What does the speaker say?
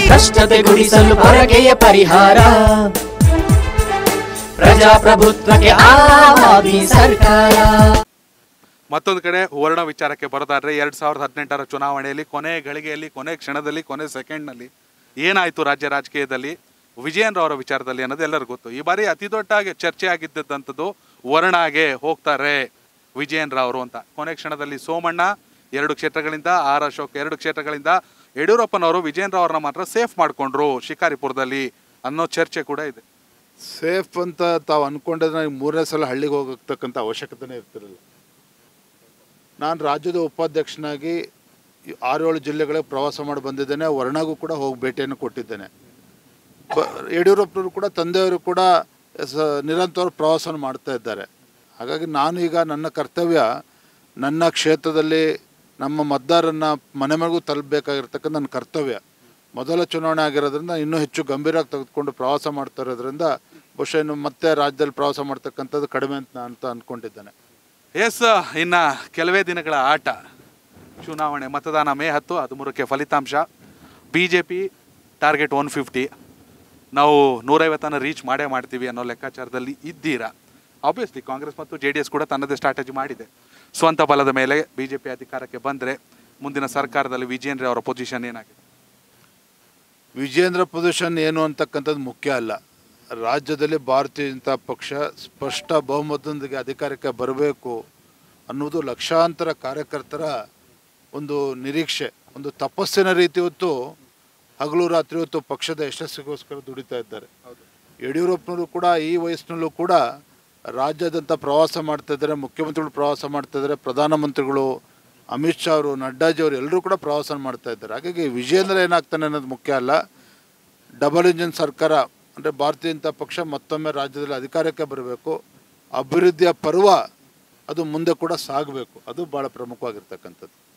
ಭ್ರಷ್ಟತೆ ಗುಡಿಸಲು ಪೊರಕೆಯ ಪರಿಹಾರ ಪ್ರಜಾಪ್ರಭುತ್ವಕ್ಕೆ ಆವಾದಿ ಸರ್ಕಾರ ಮತ್ತೊಂದು ಕಡೆ ವರ್ಣ ವಿಚಾರಕ್ಕೆ ಬರೋದಾದ್ರೆ ಎರಡ್ ಸಾವಿರದ ಹದಿನೆಂಟರ ಚುನಾವಣೆಯಲ್ಲಿ ಕೊನೆ ಗಳಿಗೆಯಲ್ಲಿ ಕೊನೆ ಕ್ಷಣದಲ್ಲಿ ಕೊನೆ ಸೆಕೆಂಡ್ನಲ್ಲಿ ಏನಾಯಿತು ರಾಜ್ಯ ರಾಜಕೀಯದಲ್ಲಿ ವಿಜಯನ್ ಅವರ ವಿಚಾರದಲ್ಲಿ ಅನ್ನೋದು ಎಲ್ಲರಿಗೂ ಗೊತ್ತು ಈ ಬಾರಿ ಅತಿ ದೊಡ್ಡ ಚರ್ಚೆ ಆಗಿದ್ದಂಥದ್ದು ವರ್ಣಾಗೆ ಹೋಗ್ತಾರೆ ವಿಜಯನ್ ರಾವರು ಅಂತ ಕೊನೆ ಕ್ಷಣದಲ್ಲಿ ಸೋಮಣ್ಣ ಎರಡು ಕ್ಷೇತ್ರಗಳಿಂದ ಆರ್ ಅಶೋಕ್ ಎರಡು ಕ್ಷೇತ್ರಗಳಿಂದ ಯಡಿಯೂರಪ್ಪನವರು ವಿಜಯನ್ ರಾವ್ರನ್ನ ಮಾತ್ರ ಸೇಫ್ ಮಾಡಿಕೊಂಡ್ರು ಶಿಕಾರಿಪುರದಲ್ಲಿ ಅನ್ನೋ ಚರ್ಚೆ ಕೂಡ ಇದೆ ಸೇಫ್ ಅಂತ ತಾವು ಅಂದ್ಕೊಂಡಿದ್ರೆ ನನಗೆ ಮೂರನೇ ಸಲ ಹಳ್ಳಿಗೆ ಹೋಗತಕ್ಕಂಥ ಅವಶ್ಯಕತೆನೇ ಇರ್ತಿರಲಿಲ್ಲ ನಾನು ರಾಜ್ಯದ ಉಪಾಧ್ಯಕ್ಷನಾಗಿ ಈ ಆರೇಳು ಜಿಲ್ಲೆಗಳಿಗೆ ಪ್ರವಾಸ ಮಾಡಿ ಬಂದಿದ್ದೇನೆ ವರ್ಣಗೂ ಕೂಡ ಹೋಗಿ ಭೇಟಿಯನ್ನು ಕೊಟ್ಟಿದ್ದೇನೆ ಬ ಯಡಿಯೂರಪ್ಪನವರು ಕೂಡ ತಂದೆಯವರು ಕೂಡ ಸ ನಿರಂತರ ಪ್ರವಾಸವನ್ನು ಮಾಡ್ತಾ ಇದ್ದಾರೆ ಹಾಗಾಗಿ ನಾನು ಈಗ ನನ್ನ ಕರ್ತವ್ಯ ನನ್ನ ಕ್ಷೇತ್ರದಲ್ಲಿ ನಮ್ಮ ಮತದಾರನ್ನು ಮನೆ ಮನೆಗೂ ತಲುಪಬೇಕಾಗಿರ್ತಕ್ಕಂಥ ನನ್ನ ಕರ್ತವ್ಯ ಮೊದಲ ಚುನಾವಣೆ ಆಗಿರೋದ್ರಿಂದ ಇನ್ನೂ ಹೆಚ್ಚು ಗಂಭೀರವಾಗಿ ತೆಗೆದುಕೊಂಡು ಪ್ರವಾಸ ಮಾಡ್ತಾ ಇರೋದ್ರಿಂದ ಬಹುಶಃ ಇನ್ನು ಮತ್ತೆ ರಾಜ್ಯದಲ್ಲಿ ಪ್ರವಾಸ ಮಾಡ್ತಕ್ಕಂಥದ್ದು ಕಡಿಮೆ ಅಂತ ನಾನು ಅಂತ ಅಂದ್ಕೊಂಡಿದ್ದೇನೆ ಎಸ್ ಇನ್ನ ಕೆಲವೇ ದಿನಗಳ ಆಟ ಚುನಾವಣೆ ಮತದಾನ ಮೇ ಹತ್ತು ಹದಿಮೂರಕ್ಕೆ ಫಲಿತಾಂಶ B J P target one fifty ನಾವು ನೂರೈವತ್ತನ್ನು ರೀಚ್ ಮಾಡೇ ಮಾಡ್ತೀವಿ ಅನ್ನೋ ಲೆಕ್ಕಾಚಾರದಲ್ಲಿ ಇದ್ದೀರಾ ಆಬ್ವಿಯಸ್ಲಿ ಕಾಂಗ್ರೆಸ್ ಮತ್ತು ಜೆ ಡಿ ಎಸ್ ಕೂಡ ತನ್ನದೇ ಸ್ಟ್ರಾಟಜಿ ಮಾಡಿದೆ ಸ್ವಂತ ಬಲದ ಮೇಲೆ ಬಿ ಜೆ ಪಿ ಅಧಿಕಾರಕ್ಕೆ ಬಂದರೆ ಮುಂದಿನ ಸರ್ಕಾರದಲ್ಲಿ ವಿಜೇಂದ್ರ ಅವರ ಪೊಸಿಷನ್ ಏನಾಗಿದೆ ವಿಜೇಂದ್ರ ಪೊಸಿಷನ್ ಏನು ಅಂತಕ್ಕಂಥದ್ದು ಮುಖ್ಯ ಅಲ್ಲ ರಾಜ್ಯದಲ್ಲಿ ಭಾರತೀಯ ಜನತಾ ಪಕ್ಷ ಸ್ಪಷ್ಟ ಬಹುಮತದೊಂದಿಗೆ ಅಧಿಕಾರಕ್ಕೆ ಬರಬೇಕು ಅನ್ನುವುದು ಲಕ್ಷಾಂತರ ಕಾರ್ಯಕರ್ತರ ಒಂದು ನಿರೀಕ್ಷೆ ಒಂದು ತಪಸ್ಸಿನ ರೀತಿ ಹೊತ್ತು ಹಗಲು ರಾತ್ರಿ ಹೊತ್ತು ಪಕ್ಷದ ಯಶಸ್ಸಿಗೋಸ್ಕರ ದುಡಿತಾ ಇದ್ದಾರೆ ಯಡಿಯೂರಪ್ಪನವರು ಕೂಡ ಈ ವಯಸ್ಸಿನಲ್ಲೂ ಕೂಡ ರಾಜ್ಯಾದ್ಯಂತ ಪ್ರವಾಸ ಮಾಡ್ತಾ ಇದ್ದಾರೆ ಮುಖ್ಯಮಂತ್ರಿಗಳು ಪ್ರವಾಸ ಮಾಡ್ತಾ ಇದ್ದಾರೆ ಪ್ರಧಾನಮಂತ್ರಿಗಳು ಅಮಿತ್ ಶಾ ಅವರು ನಡ್ಡಾಜಿ ಅವರು ಎಲ್ಲರೂ ಕೂಡ ಪ್ರವಾಸ ಮಾಡ್ತಾ ಇದ್ದಾರೆ ಹಾಗಾಗಿ ವಿಜೇಂದ್ರ ಏನಾಗ್ತಾನೆ ಅನ್ನೋದು ಮುಖ್ಯ ಅಲ್ಲ ಡಬಲ್ ಇಂಜಿನ್ ಸರ್ಕಾರ ಅಂದರೆ ಭಾರತೀಯ ಜನತಾ ಪಕ್ಷ ಮತ್ತೊಮ್ಮೆ ರಾಜ್ಯದಲ್ಲಿ ಅಧಿಕಾರಕ್ಕೆ ಬರಬೇಕು ಅಭಿವೃದ್ಧಿಯ ಪರ್ವ ಅದು ಮುಂದೆ ಕೂಡ ಸಾಗಬೇಕು ಅದು ಭಾಳ ಪ್ರಮುಖವಾಗಿರ್ತಕ್ಕಂಥದ್ದು